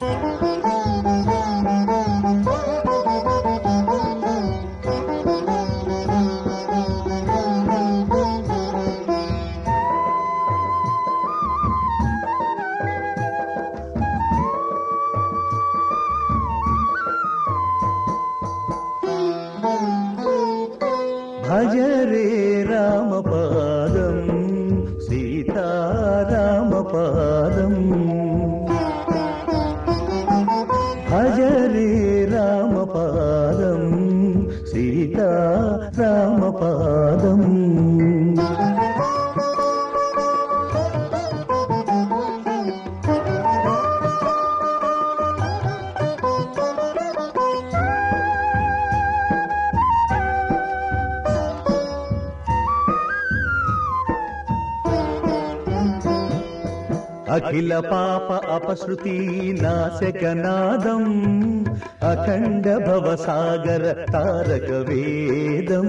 భజ రే రామపాదం సీతారామపాదం భజ రే రామపాదం సీతారామపాదం అఖిల పాప అపశృతి నాశకనాదం అఖండ భవసాగర తారక వేదం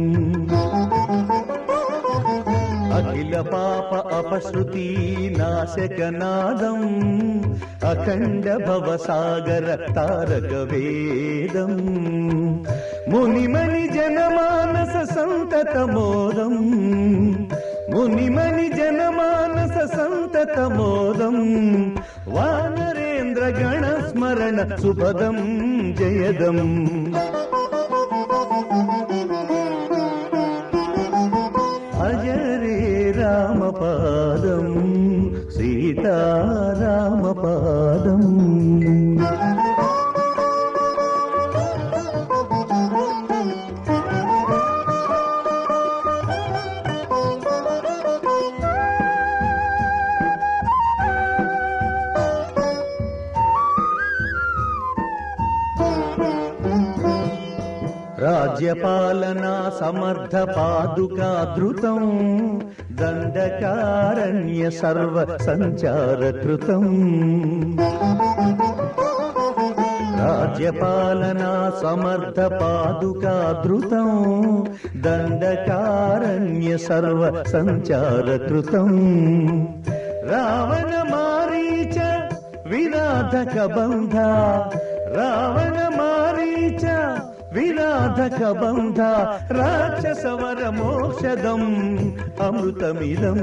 అఖిల పాప అపశృతి నాశకనాదం అఖండ భవసాగర తారక వేదం మునిమణి జనమానస సంతత మోదం మునిమణి జనమానస సంతత మోదం వానరేంద్ర గణ స్మరణ సుపదం జయదం అజరే రామపాదం సీతారామపాదం రాజ్యపాలనా సమర్థ పాదుకా ధృతం దండకారణ్య సర్వ సంచార కృతం రాజ్యపాలనా సమర్థ పాదుకా ధృతం దండకారణ్య సర్వ సంచార కృతం రావణ మారీచ విరాధక బంధ రావణ మారీచ విరాధక బంధ రాక్షసవర మోక్షదం అమృతమిదం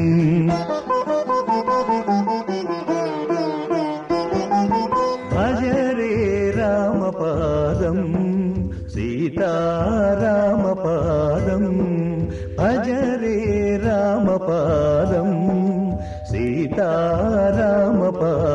భజ రే రామపాదం సీతారామపాదం భజ రే రామపాదం సీతారామపాదం